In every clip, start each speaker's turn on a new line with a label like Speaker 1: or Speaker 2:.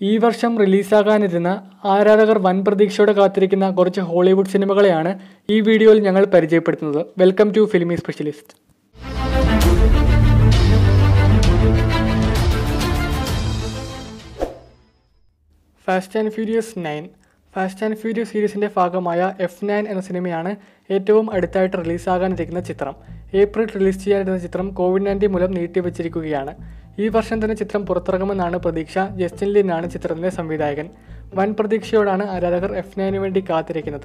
Speaker 1: ഈ വർഷം റിലീസാകാനിരുന്ന ആരാധകർ വൻ പ്രതീക്ഷയോടെ കാത്തിരിക്കുന്ന കുറച്ച് ഹോളിവുഡ് സിനിമകളെയാണ് ഈ വീഡിയോയിൽ ഞങ്ങൾ പരിചയപ്പെടുത്തുന്നത് welcome to filmy specialist fast and furious nine fast and furious സീരീസിൻ്റെ ഭാഗമായ എഫ് നയൻ എന്ന സിനിമയാണ് ഏറ്റവും അടുത്തായിട്ട് റിലീസാകാനിരിക്കുന്ന ചിത്രം ഏപ്രിൽ റിലീസ് ചെയ്യാനിരുന്ന ചിത്രം കോവിഡ് നയൻറ്റീൻ മൂലം നീട്ടിവച്ചിരിക്കുകയാണ് ഈ വർഷം തന്നെ ചിത്രം പുറത്തിറങ്ങുമെന്നാണ് പ്രതീക്ഷ ജസ്റ്റിൻ ലിനാണ് ചിത്രത്തിൻ്റെ സംവിധായകൻ വൻ പ്രതീക്ഷയോടാണ് ആരാധകർ എഫ് നയനു വേണ്ടി കാത്തിരിക്കുന്നത്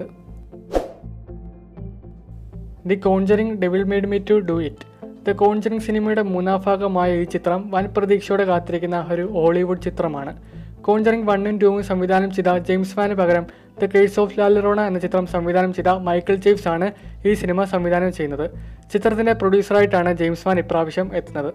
Speaker 1: the conjuring devil made me to do it the conjuring സിനിമയുടെ മൂന്നാം ഭാഗമായ ഈ ചിത്രം വൻ പ്രതീക്ഷയോടെ കാത്തിരിക്കുന്ന ഒരു ഹോളിവുഡ് ചിത്രമാണ് കോൺജറിങ് വണ്ണും ടൂവും സംവിധാനം ചെയ്ത ജെയിംസ് വാന് പകരം ദ കേസ് ഓഫ് ലാലറോണ എന്ന ചിത്രം സംവിധാനം ചെയ്ത മൈക്കിൾ ജെയിംസ് ആണ് ഈ സിനിമ സംവിധാനം ചെയ്യുന്നത് ചിത്രത്തിൻ്റെ പ്രൊഡ്യൂസറായിട്ടാണ് ജെയിംസ് വാൻ ഇപ്രാവശ്യം എത്തുന്നത്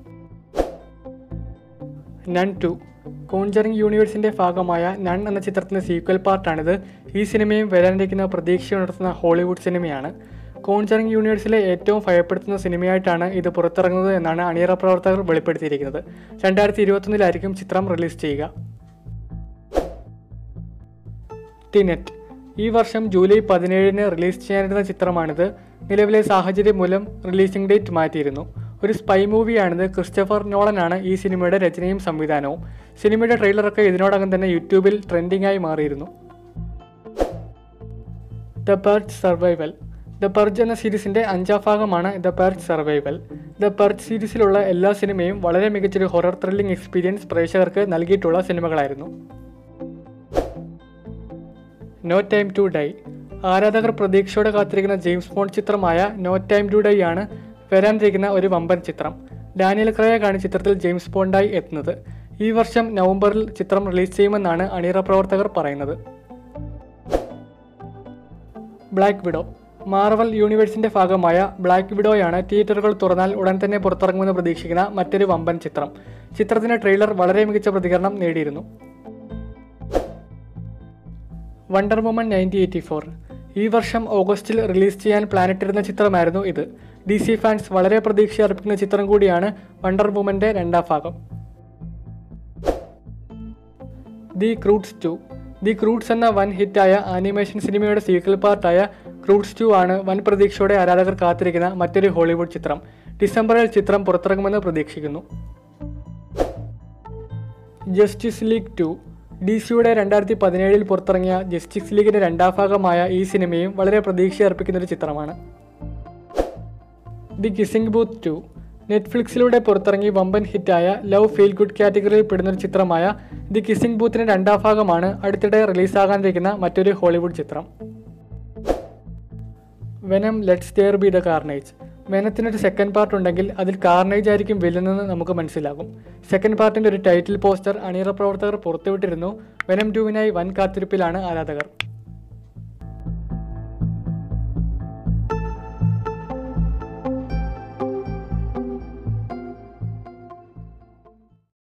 Speaker 1: നൺ ടു കോൺജറിങ് യൂണിവേഴ്സിൻ്റെ ഭാഗമായ നൺ എന്ന ചിത്രത്തിൻ്റെ സീക്വൽ പാർട്ടാണിത് ഈ സിനിമയും വരാനിരിക്കുന്ന പ്രതീക്ഷയുണർത്തുന്ന ഹോളിവുഡ് സിനിമയാണ് കോൺജറിങ് യൂണിവേഴ്സിലെ ഏറ്റവും ഭയപ്പെടുത്തുന്ന സിനിമയായിട്ടാണ് ഇത് പുറത്തിറങ്ങുന്നത് എന്നാണ് അണിയറ പ്രവർത്തകർ വെളിപ്പെടുത്തിയിരിക്കുന്നത് രണ്ടായിരത്തി ഇരുപത്തൊന്നിലായിരിക്കും ചിത്രം റിലീസ് ചെയ്യുക ടിനെറ്റ് ഈ വർഷം ജൂലൈ പതിനേഴിന് റിലീസ് ചെയ്യാനിരുന്ന ചിത്രമാണിത് നിലവിലെ സാഹചര്യം മൂലം റിലീസിംഗ് ഡേറ്റ് മാറ്റിയിരുന്നു ഒരു സ്പൈ മൂവിയാണിത് ക്രിസ്റ്റഫർ നോളനാണ് ഈ സിനിമയുടെ രചനയും സംവിധാനവും സിനിമയുടെ ട്രെയിലറൊക്കെ ഇതിനോടകം തന്നെ യൂട്യൂബിൽ ട്രെൻഡിംഗ് ആയി മാറിയിരുന്നു the purge survival the purge എന്ന സീരീസിന്റെ അഞ്ചാം ഭാഗമാണ് the purge survival the purge സീരീസിലുള്ള എല്ലാ സിനിമയും വളരെ മികച്ചൊരു ഹൊറർ ത്രില്ലിംഗ് എക്സ്പീരിയൻസ് പ്രേക്ഷകർക്ക് നൽകിയിട്ടുള്ള സിനിമകളായിരുന്നു നോ ടൈം ടു ഡൈ ആരാധകർ പ്രതീക്ഷയോടെ കാത്തിരിക്കുന്ന ജെയിംസ് ബോണ്ട് ചിത്രമായ നോ ടൈം ടു ഡൈ ആണ് വരാനിരിക്കുന്ന ഒരു വമ്പൻ ചിത്രം ഡാനിയൽ ക്രയാഗാണ് ചിത്രത്തിൽ ജെയിംസ് ബോണ്ടായി എത്തുന്നത് ഈ വർഷം നവംബറിൽ ചിത്രം റിലീസ് ചെയ്യുമെന്നാണ് അണിയറ പ്രവർത്തകർ പറയുന്നത് ബ്ലാക്ക് വിഡോ മാർവൽ യൂണിവേഴ്സിന്റെ ഭാഗമായ ബ്ലാക്ക് വിഡോയാണ് തിയേറ്ററുകൾ തുറന്നാൽ ഉടൻ തന്നെ പുറത്തിറങ്ങുമെന്ന് പ്രതീക്ഷിക്കുന്ന മറ്റൊരു വമ്പൻ ചിത്രം ചിത്രത്തിന്റെ ട്രെയിലർ വളരെ മികച്ച പ്രതികരണം നേടിയിരുന്നു wonder woman nineteen eighty four ഈ വർഷം ഓഗസ്റ്റിൽ റിലീസ് ചെയ്യാൻ പ്ലാനിട്ടിരുന്ന ചിത്രമായിരുന്നു ഇത് ഡി സി ഫാൻസ് വളരെ പ്രതീക്ഷ അർപ്പിക്കുന്ന ചിത്രം കൂടിയാണ് വണ്ടർ വുമന്റെ രണ്ടാം ഭാഗം the Croods two the Croods എന്ന വൻ ഹിറ്റായ ആനിമേഷൻ സിനിമയുടെ സീക്വൽ പാർട്ടായ ക്രൂട്ട്സ് ടു ആണ് വൻ പ്രതീക്ഷയോടെ ആരാധകർ കാത്തിരിക്കുന്ന മറ്റൊരു ഹോളിവുഡ് ചിത്രം ഡിസംബറിൽ ചിത്രം പുറത്തിറങ്ങുമെന്ന് പ്രതീക്ഷിക്കുന്നു ജസ്റ്റിസ് ലീഗ് ടു ഡി സിയുടെ രണ്ടായിരത്തി പതിനേഴിൽ പുറത്തിറങ്ങിയ ജസ്റ്റിസ് ലീഗിന്റെ രണ്ടാം ഭാഗമായ ഈ സിനിമയും വളരെ പ്രതീക്ഷ അർപ്പിക്കുന്ന ഒരു ചിത്രമാണ് ദി കിസിംഗ് ബൂത്ത് ടു നെറ്റ്ഫ്ലിക്സിലൂടെ പുറത്തിറങ്ങി വമ്പൻ ഹിറ്റായ ലവ് ഫീൽ ഗുഡ് കാറ്റഗറിയിൽ പെടുന്ന ഒരു ചിത്രമായ ദി കിസിംഗ് ബൂത്തിന്റെ രണ്ടാം ഭാഗമാണ് അടുത്തിടെ റിലീസാകാനിരിക്കുന്ന മറ്റൊരു ഹോളിവുഡ് ചിത്രം Venom let there be the carnage വെനത്തിനൊരു സെക്കൻഡ് പാർട്ട് ഉണ്ടെങ്കിൽ അതിൽ കാർണേജ് ആയിരിക്കും വില്ലെന്ന് നമുക്ക് മനസ്സിലാകും സെക്കൻഡ് പാർട്ടിന്റെ ഒരു ടൈറ്റിൽ പോസ്റ്റർ അണിയറ പ്രവർത്തകർ പുറത്തുവിട്ടിരുന്നു വെനം ടൂവിനായി വൻ കാത്തിരിപ്പിലാണ് ആരാധകർ